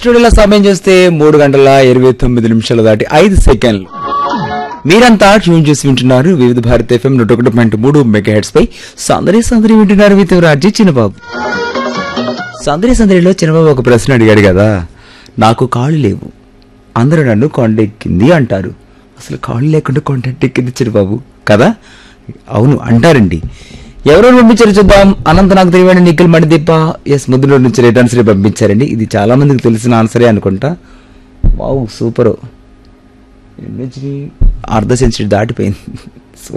స్టూడియోలో సమయం చూస్తే మూడు గంటల ఇరవై తొమ్మిది నిమిషాలు దాటి ఐదు సెకండ్లు మీరంతా ట్యూన్ చేసి వింటున్నారు వివిధ భారత్ ఎఫ్ఎం నూట ఒకటి పాయింట్ మూడు మెగా హెడ్స్ పై సందరి సందరి వింటున్నారు విత్ రాజీ చిన్నబాబు సందరి సందరిలో చిన్నబాబు ఒక ప్రశ్న అడిగాడు కదా నాకు కాళ్ళు లేవు అందరూ నన్ను కొండెక్కింది అంటారు అసలు కాళ్ళు లేకుండా కొండెక్కింది చిన్నబాబు కదా అవును అంటారండి ఎవరెవరు పంపించారు చూద్దాం అనంత నాకు తెలియని నిఖిల్ మణిదీప ఎస్ ముద్దులో నుంచి రైట్ ఆన్సర్ పంపించారండి ఇది చాలా మందికి తెలిసిన ఆన్సరే అనుకుంటా వావ్ సూపర్ ఎన్నించి అర్ధ సెంచరీ దాటిపోయింది సో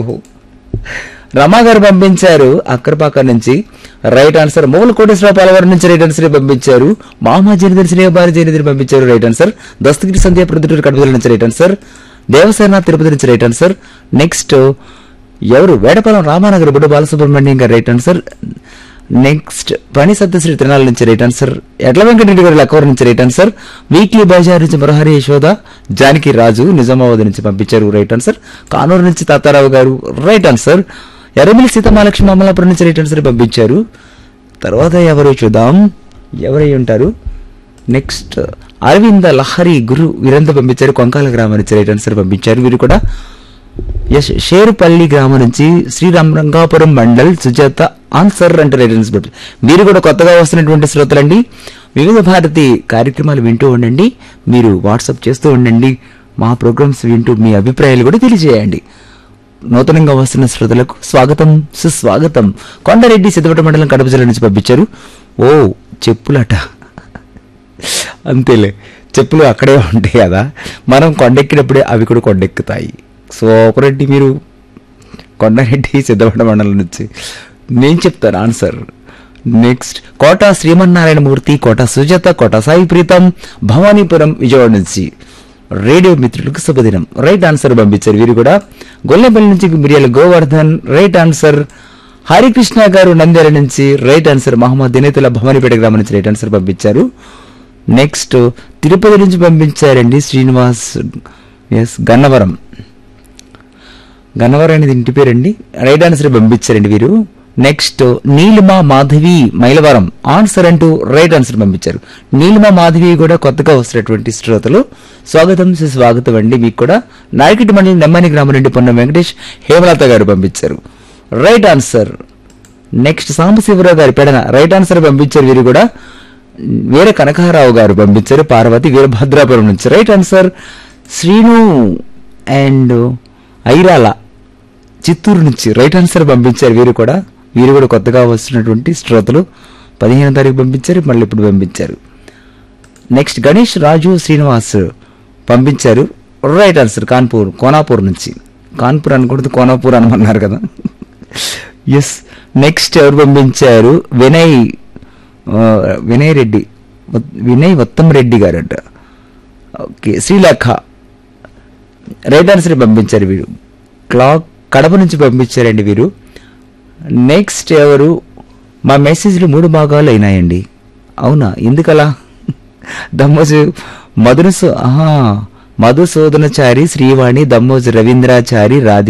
రమా గారు పంపించారు అక్కరపాక నుంచి రైట్ ఆన్సర్ మూల కోటేశ్వర పాలవారి నుంచి రైట్ ఆన్సర్ పంపించారు మామ జనిదర్ శ్రేయబారి జనిదర్ పంపించారు రైట్ ఆన్సర్ దస్తగిరి సంధ్య ప్రొద్దుటూరు కడపల నుంచి రైట్ ఆన్సర్ దేవసేన తిరుపతి నుంచి రైట్ ఆన్సర్ నెక్స్ట్ ఎవరు వేడపాలెం రామానగర్ బుడ్డ బాలసుబ్రహ్మణ్యం గారు రైట్ ఆన్సర్ నెక్స్ట్ పని సత్యశ్రీ తిరణాల నుంచి రైట్ ఆన్సర్ ఎడ్ల వెంకటరెడ్డి గారు లక్కవర్ నుంచి రైట్ ఆన్సర్ వీక్లీ బజార్ నుంచి మురహరి యశోద జానకి రాజు నిజామాబాద్ నుంచి పంపించారు రైట్ ఆన్సర్ కానూరు నుంచి తాతారావు గారు రైట్ ఆన్సర్ ఎర్రమిల్లి సీతమహాలక్ష్మి అమలాపురం నుంచి రైట్ ఆన్సర్ పంపించారు తర్వాత ఎవరు చూద్దాం ఎవరై ఉంటారు నెక్స్ట్ అరవింద లహరి గురు వీరంతా పంపించారు కొంకాల గ్రామం నుంచి రైట్ ఆన్సర్ పంపించారు వీరు కూడా ఎస్ షేరుపల్లి గ్రామం నుంచి శ్రీరామ్ రంగాపురం మండల్ సుజాత ఆన్సర్ అంటే రైట్ ఆన్సర్ పంపించారు. వీరు కూడా కొత్తగా వస్తున్నటువంటి శ్రోతలండి వివిధ భారతి కార్యక్రమాలు వింటూ ఉండండి మీరు వాట్సాప్ చేస్తూ ఉండండి మా ప్రోగ్రామ్స్ వింటూ మీ అభిప్రాయాలు కూడా తెలియజేయండి నూతనంగా వస్తున్న శ్రోతలకు స్వాగతం సుస్వాగతం కొండారెడ్డి సిద్ధపట్ట మండలం కడప జిల్లా నుంచి పంపించారు ఓ చెప్పులట అంతేలే చెప్పులు అక్కడే ఉంటాయి కదా మనం కొండెక్కినప్పుడే అవి కూడా కొండెక్కుతాయి సూపరెడ్డి మీరు కొండారెడ్డి సిద్ధపట్ట మండలం నుంచి నేను చెప్తాను ఆన్సర్ నెక్స్ట్ కోట శ్రీమన్నారాయణమూర్తి కోట సుజాత కోట సాయి ప్రీతం భవానీపురం విజయవాడ నుంచి రేడియో మిత్రులకు శుభదినం రైట్ ఆన్సర్ పంపించారు వీరు కూడా గొల్లెపల్లి నుంచి మిరియాల గోవర్ధన్ రైట్ ఆన్సర్ హరికృష్ణ గారు నంద్యాల నుంచి రైట్ ఆన్సర్ మహమ్మద్ దినేతుల భవానీపేట గ్రామం నుంచి రైట్ ఆన్సర్ పంపించారు నెక్స్ట్ తిరుపతి నుంచి పంపించారండి శ్రీనివాస్ ఎస్ గన్నవరం గన్నవరం అనేది ఇంటి పేరండి రైట్ ఆన్సర్ పంపించారండి వీరు నెక్స్ట్ నీలిమ మాధవి మైలవరం ఆన్సర్ అంటూ రైట్ ఆన్సర్ పంపించారు నీలిమ మాధవి కూడా కొత్తగా వస్తున్నటువంటి శ్రోతలు స్వాగతం సుస్వాగతం అండి మీకు కూడా నాయకటి మండలి నెమ్మని గ్రామం నుండి పొన్న వెంకటేష్ హేమలత గారు పంపించారు రైట్ ఆన్సర్ నెక్స్ట్ సాంబశివరావు గారి పెడన రైట్ ఆన్సర్ పంపించారు వీరు కూడా వీర కనకారావు గారు పంపించారు పార్వతి వీరభద్రాపురం నుంచి right answer Srinu and Irala Chittoor నుంచి రైట్ ఆన్సర్ పంపించారు వీరు కూడా వీరు కూడా కొత్తగా వస్తున్నటువంటి శ్రోతలు పదిహేను తారీఖు పంపించారు మళ్ళీ ఇప్పుడు పంపించారు నెక్స్ట్ గణేష్ రాజు శ్రీనివాస్ పంపించారు రైట్ ఆన్సర్ కాన్పూర్ కోనాపూర్ నుంచి కాన్పూర్ అనకూడదు కోనాపూర్ అనమన్నారు కదా ఎస్ నెక్స్ట్ ఎవరు పంపించారు వినయ్ ఆ, వినయ్ రెడ్డి వినయ్ ఉత్తమ్ రెడ్డి గారట ఓకే శ్రీలేఖ రైట్ ఆన్సర్ పంపించారు వీరు క్లాక్ కడప నుంచి పంపించారండి వీరు నెక్స్ట్ ఎవరు మా మెసేజ్లు మూడు భాగాలు అయినాయండి అవునా ఎందుకలా దమ్మోజు మధుసు ఆహా మధుసూదనచారి శ్రీవాణి దమ్మోజు రవీంద్రాచారి రాధి